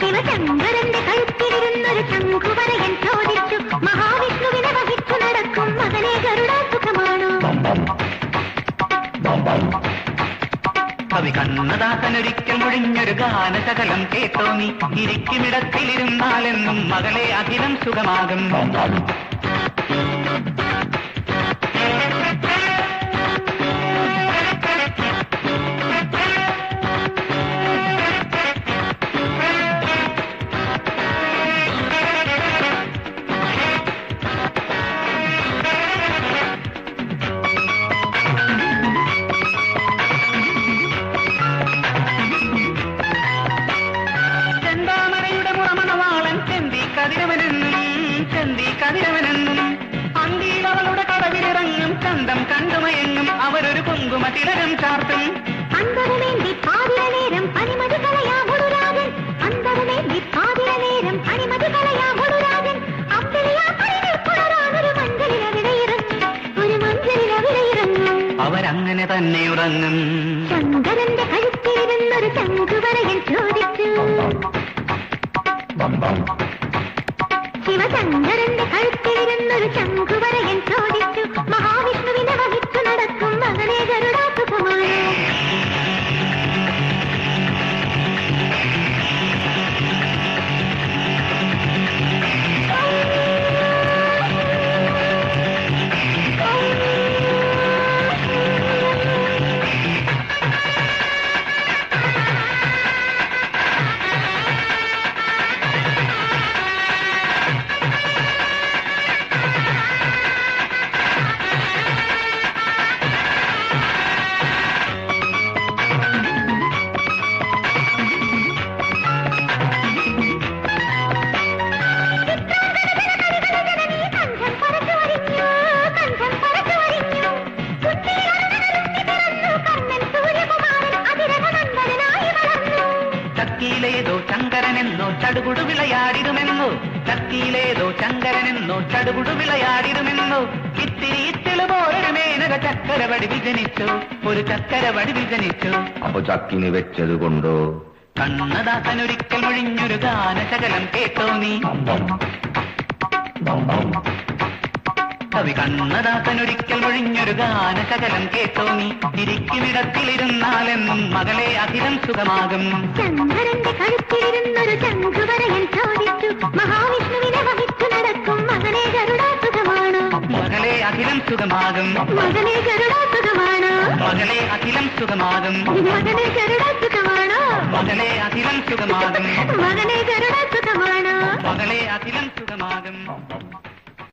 ശിവശങ്കരന്റെ കഴുത്തിലിരുന്നൊരു ശംഖുവരയൻ ചോദിച്ചു മഹാവിഷ്ണുവിനെ വഹിച്ചു നടക്കും മകനെ ഗരുഡ സുഖമാണോ കവി കണ്ണദാസനൊരിക്കൽ മുഴിഞ്ഞൊരു ഗാനശകലം കേട്ടോ നീ ഇരിക്കുമിടത്തിലിരുന്നാലെന്നും മകളെ അഖിലം സുഖമാകും ചെന്താമരയുടെ മുറമണവാളൻ ചെന്തി കതിരവനെന്നും ചെന്തി കതിരവനെന്നും അന്തിയിൽ അവളുടെ കടവിലിറങ്ങും ചന്തം കണ്ടുമയങ്ങും അവരൊരു കുങ്കുമ തിലകം ചാർത്തും അന്തവുമേന്തി പാതിര നേരം അണിമതി കളയാ ഗുരുരാജൻ അന്തവുമേന്തി പാതിര നേരം അണിമതി കളയാ ഗുരുരാജൻ അമ്പലിയാ പണികൾ പുണരാൻ ഒരു മഞ്ചലിൽ അവിടെ ഇറങ്ങും ഒരു മഞ്ചലിൽ അവിടെ ഇറങ്ങും അവരങ്ങനെ തന്നെ ഉറങ്ങും ശങ്കരന്റെ കഴുത്തിലിരുന്നൊരു ശംഖുവരയൻ ചോദിച്ചു ശിവശങ്കരന്റെ കഴുത്തിലിരുന്നൊരു ശംഖുവരയൻ ചോദിച്ചു മഹാവിഷ്ണുവിനെ വഹിച്ചു നടക്കും മകനെ ഗരുഡാ സുഖമാണോ കണ്ഠം പറിച്ചു വരിഞ്ഞു കണ്ഠം പറിച്ചു വരിഞ്ഞു കണ്ണൻ സൂര്യകുമാരൻ അതിരകനന്ദനായി വളർന്നു ചക്കിയിലേതോ ശങ്കരനെന്നോ ചടുകുടു വിളയാടിടുമെന്നോ ചക്കിയിലേതോ ശങ്കരനെന്നോ ചടുകുടു വിളയാടിടുമെന്നോ ഇത്തിരി ഇത്തിള് പോലൊരു മേനക ചക്കര വടിവിൽ ജനിച്ചു ഒരു ചക്കര വടിവിൽ ജനിച്ചു അപ്പൊ ചക്കിന് വെച്ചത് കൊണ്ടോ കണ്ണദാസനൊരിക്കൽ മൊഴിഞ്ഞൊരു ഗാനശകലം കേട്ടോ നീ കവി കണ്ണദാസനൊരിക്കൽ മൊഴിഞ്ഞൊരു ഗാനശകലം കേട്ടോ നീ ഇരിക്കുമിടത്തിലിരുന്നാലെന്നും മകളെ അഖിലം സുഖമാകും ചന്ദ്രന്റെ കഴുത്തിലിരുന്നൊരു ശംഖുവരയൻ ചോദിച്ചു മഹാവിഷ്ണുവിനെ വഹിച്ചു നടക്കും മകനെ ഗരുഡാ സുഖമാണോ മകളെ അഖിലം സുഖമാകും മകനെ ഗരുഡാ സുഖമാണോ മകളെ അഖിലം സുഖമാകും മകനെ ഗരുഡാ സുഖമാണോ മകളെ അഖിലം സുഖമാകും മകനെ ഗരുഡാ സുഖമാണോ മകളെ അഖിലം സുഖമാകും